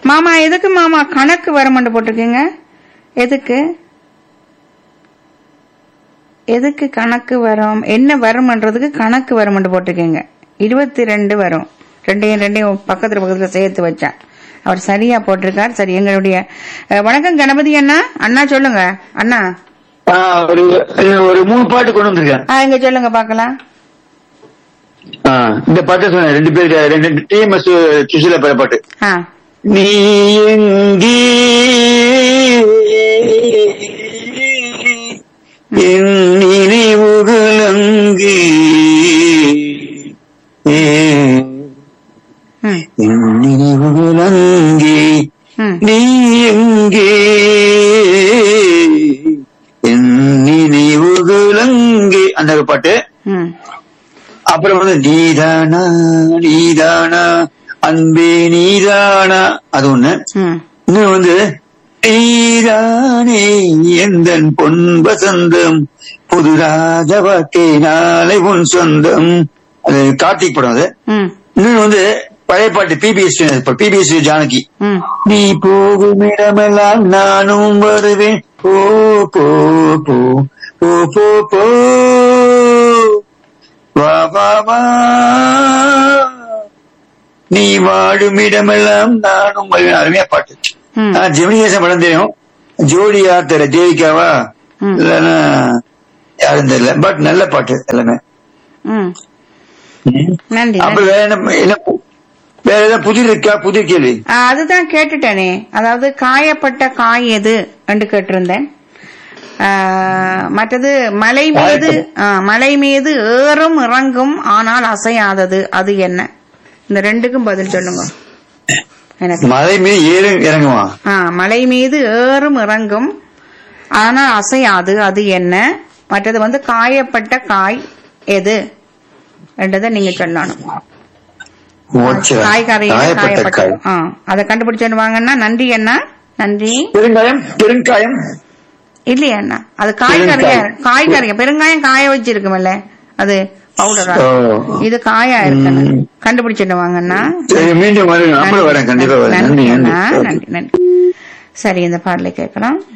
மாமா எதுக்கு மாமா கணக்கு வரமாட்டு போட்டிருக்கீங்க எதுக்கு எதுக்கு கணக்கு வரும் என்ன வரும்ன்றதுக்கு கணக்கு வரும்னு போட்டிருக்கீங்க இருபத்தி ரெண்டு வரும் ரெண்டையும் ரெண்டையும் பக்கத்துல பக்கத்துல சேர்த்து வச்சேன் அவர் சரியா போட்டிருக்கார் சரி எங்களுடைய அஹ், வணக்கம் கணபதி அண்ணா அண்ணா சொல்லுங்க அண்ணா ஆ, ஒரு ஒரு மூணு பாட்டு கொண்டு வந்திருக்கேன் ஆ இங்க சொல்லுங்க பாக்கலாம் ஆ, இந்த பாட்டு சொன்னேன் ரெண்டு பேர் ரெண்டு டிஎம்எஸ் சுசிலா பெற பாட்டு ஆ நீ எங்கே என் நினைவுகள் அங்கே ம் என் நினைவுகள் அங்கே ம் நீ எங்கே என் நினைவுகள் அங்கே அந்த ஒரு பாட்டு ம் அப்புறம் வந்து நீதானா நீதானா அன்பே நீதானா அது ஒண்ணு ம் இன்னும் வந்து நீதானே எந்தன் பொன் வசந்தம் புது ராஜ வாழ்க்கை நாளை உன் சொந்தம் அது கார்த்திக் படம் அது ம் இன்னொன்னு வந்து பழைய பாட்டு பிபிஎஸ் பிபிஎஸ் ஜானகி ம் நீ போகும் இடமெல்லாம் நானும் வருவேன் போ போ போ போ போ போ வா வா வா நீ வாழும் இடமெல்லாம் நானும் வருவேன் அருமையா பாட்டு ம் நான் ஜெமினிகேசன் படம் தெரியும் ஜோடியா தெரியல தேவிகாவா ம். இல்லைன்னா யாரும் தெரியல பட் நல்ல பாட்டு எல்லாமே ம் நன்றி அப்புறம் வேற என்ன என்ன வேற ஏதாவது புதிர் இருக்கா புதிர் கேள்வி ஆ, அதுதான் கேட்டுட்டேனே அதாவது காயப்பட்ட காய் எது என்று கேட்டிருந்தேன் ஆ, மற்றது மலை மீது ஆ, மலை மீது ஏறும் இறங்கும் ஆனால் அசையாதது அது என்ன இந்த ரெண்டுக்கும் பதில் சொல்லுங்க எனக்கு மலை மீது ஏறு இறங்குமா ஆ, மலை மீது ஏறும் இறங்கும் ஆனால் அசையாது அது என்ன மற்றது வந்து காயப்பட்ட காய் எது என்றதை நீங்க சொல்லணும் ஓச்சா. காய்கறியில காயப்பட்ட காயப்பட்ட காய் ஆ, அதை கண்டுபிடிச்சு வாங்கன்னா நன்றி அண்ணா நன்றி பெருங்காயம் பெருங்காயம் இல்லையா அண்ணா அது காய்கறியா பெருங்காயம். காய்கறியா பெருங்காயம் காய வச்சிருக்குமல்ல அது பவுடரா ஓ. இது காயா இருக்குண்ணா ம். கண்டுபிடிச்சிட்டு வாங்கண்ணா சரி மீண்டும் வரேன் அப்புறம் வரேன் கண்டிப்பா வரேன் நன்றி அண்ணா. நன்றி நன்றி நன்றி சரி இந்த பாடலை கேட்கலாம்